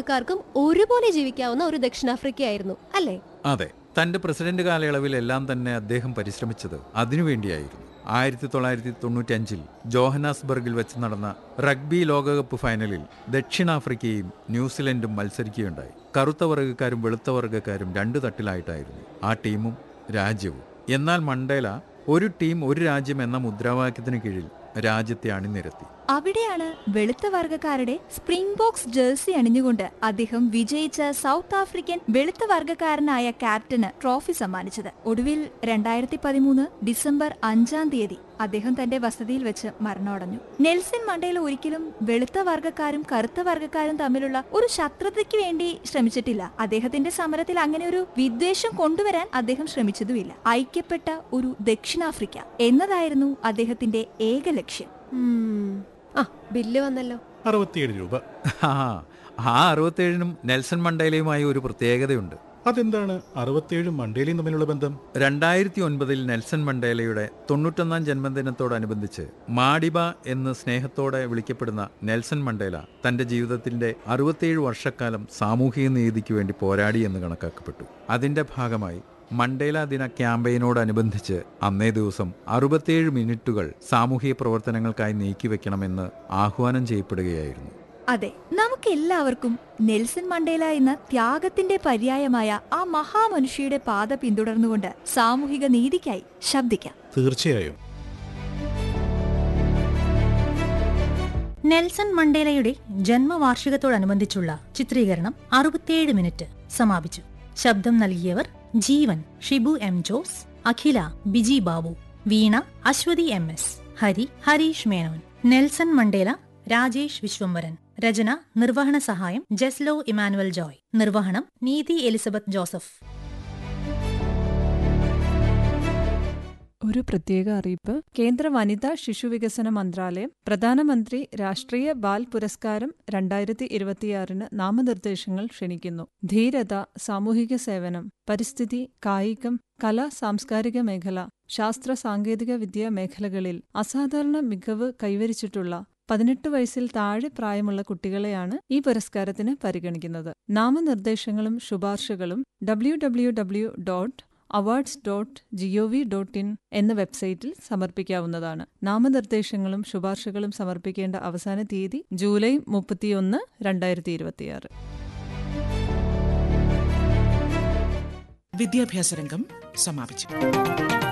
ആഫ്രിക്കക്കാർക്കും ഒരുപോലെ ജീവിക്കാവുന്ന ഒരു ദക്ഷിണാഫ്രിക്കയായിരുന്നു അല്ലേ അതെ തന്റെ പ്രസിഡന്റ് കാലയളവിലെല്ലാം തന്നെ അദ്ദേഹം പരിശ്രമിച്ചത് അതിനുവേണ്ടിയായിരുന്നു ആയിരത്തി തൊള്ളായിരത്തി തൊണ്ണൂറ്റഞ്ചിൽ ജോഹനാസ്ബർഗിൽ വെച്ച് നടന്ന റഗ്ബി ലോകകപ്പ് ഫൈനലിൽ ദക്ഷിണാഫ്രിക്കയും ന്യൂസിലൻഡും മത്സരിക്കുകയുണ്ടായി കറുത്ത വർഗ്ഗക്കാരും വെളുത്ത വർഗ്ഗക്കാരും രണ്ടു തട്ടിലായിട്ടായിരുന്നു ആ ടീമും രാജ്യവും എന്നാൽ മണ്ടേല ഒരു ടീം ഒരു രാജ്യം എന്ന മുദ്രാവാക്യത്തിന് കീഴിൽ രാജ്യത്തെ അണിനിരത്തി അവിടെയാണ് വെളുത്ത വർഗ്ഗക്കാരുടെ സ്പ്രിംഗ് ബോക്സ് ജേഴ്സി അണിഞ്ഞുകൊണ്ട് അദ്ദേഹം വിജയിച്ച സൗത്ത് ആഫ്രിക്കൻ വെളുത്ത വർഗ്ഗക്കാരനായ ക്യാപ്റ്റന് ട്രോഫി സമ്മാനിച്ചത് ഒടുവിൽ രണ്ടായിരത്തി പതിമൂന്ന് ഡിസംബർ അഞ്ചാം തീയതി അദ്ദേഹം തന്റെ വസതിയിൽ വെച്ച് മരണമടഞ്ഞു നെൽസൺ മണ്ടേല ഒരിക്കലും വെളുത്ത വർഗ്ഗക്കാരും കറുത്ത വർഗ്ഗക്കാരും തമ്മിലുള്ള ഒരു ശത്രുതയ്ക്ക് വേണ്ടി ശ്രമിച്ചിട്ടില്ല അദ്ദേഹത്തിന്റെ സമരത്തിൽ അങ്ങനെ ഒരു വിദ്വേഷം കൊണ്ടുവരാൻ അദ്ദേഹം ശ്രമിച്ചതുമില്ല ഐക്യപ്പെട്ട ഒരു ദക്ഷിണാഫ്രിക്ക എന്നതായിരുന്നു അദ്ദേഹത്തിന്റെ ഏക ലക്ഷ്യം ഉം. ആ ബില്ല് വന്നല്ലോ അറുപത്തിയേഴ് രൂപ ആ ആ അറുപത്തേഴിനും നെൽസൺ മണ്ടേലയുമായി ഒരു പ്രത്യേകതയുണ്ട് അതെന്താണ് അറുപത്തിയേഴും മണ്ടേലയും തമ്മിലുള്ള ബന്ധം രണ്ടായിരത്തി ഒൻപതിൽ നെൽസൺ മണ്ടേലയുടെ തൊണ്ണൂറ്റൊന്നാം ജന്മദിനത്തോടനുബന്ധിച്ച് മാഡിബ എന്ന് സ്നേഹത്തോടെ വിളിക്കപ്പെടുന്ന നെൽസൺ മണ്ടേല തന്റെ ജീവിതത്തിന്റെ അറുപത്തിയേഴ് വർഷക്കാലം സാമൂഹിക നീതിക്ക് വേണ്ടി പോരാടി എന്ന് കണക്കാക്കപ്പെട്ടു അതിന്റെ ഭാഗമായി മണ്ടേല ദിന ക്യാമ്പയിനോടനുബന്ധിച്ച് അന്നേ ദിവസം അറുപത്തിയേഴ് മിനിറ്റുകൾ സാമൂഹിക പ്രവർത്തനങ്ങൾക്കായി നീക്കിവെക്കണമെന്ന് ആഹ്വാനം ചെയ്യപ്പെടുകയായിരുന്നു അതെ നമുക്കെല്ലാവർക്കും നെൽസൺ മണ്ടേല എന്ന ത്യാഗത്തിന്റെ പര്യായമായ ആ മഹാമനുഷ്യയുടെ പാത പിന്തുടർന്നുകൊണ്ട് സാമൂഹിക നീതിക്കായി ശബ്ദിക്കാം തീർച്ചയായും നെൽസൺ മണ്ടേലയുടെ ജന്മവാർഷികത്തോടനുബന്ധിച്ചുള്ള ചിത്രീകരണം അറുപത്തിയേഴ് മിനിറ്റ് സമാപിച്ചു ശബ്ദം നൽകിയവർ Jeevan Shibu M Jose Akhila Biji Babu Veena Aswathy M S Hari Harish Menon Nelson Mandela Rajesh Viswambharan രചന നിർവഹണ സഹായം ജെസ്ലോ ഇമാനുവൽ ജോയ് നിർവഹണം നീതി എലിസബത്ത് ജോസഫ് ഒരു പ്രത്യേക അറിയിപ്പ് കേന്ദ്ര വനിതാ ശിശുവികസന മന്ത്രാലയം പ്രധാനമന്ത്രി രാഷ്ട്രീയ ബാൽ പുരസ്കാരം രണ്ടായിരത്തി ഇരുപത്തിയാറിന് നാമനിർദ്ദേശങ്ങൾ ക്ഷണിക്കുന്നു ധീരത സാമൂഹിക സേവനം പരിസ്ഥിതി കായികം കല സാംസ്കാരിക മേഖല ശാസ്ത്ര സാങ്കേതിക വിദ്യ മേഖലകളിൽ അസാധാരണ മികവ് കൈവരിച്ചിട്ടുള്ള പതിനെട്ട് വയസ്സിൽ താഴെ പ്രായമുള്ള കുട്ടികളെയാണ് ഈ പുരസ്കാരത്തിന് പരിഗണിക്കുന്നത് നാമനിർദ്ദേശങ്ങളും ശുപാർശകളും W W W dot awards dot G O V dot in എന്ന വെബ്സൈറ്റിൽ സമർപ്പിക്കാവുന്നതാണ് നാമനിർദ്ദേശങ്ങളും ശുപാർശകളും സമർപ്പിക്കേണ്ട അവസാന തീയതി ജൂലൈ മുപ്പത്തിയൊന്ന് രണ്ടായിരത്തി ഇരുപത്തിയാറ് വിദ്യാഭ്യാസ രംഗം സമാപിച്ചു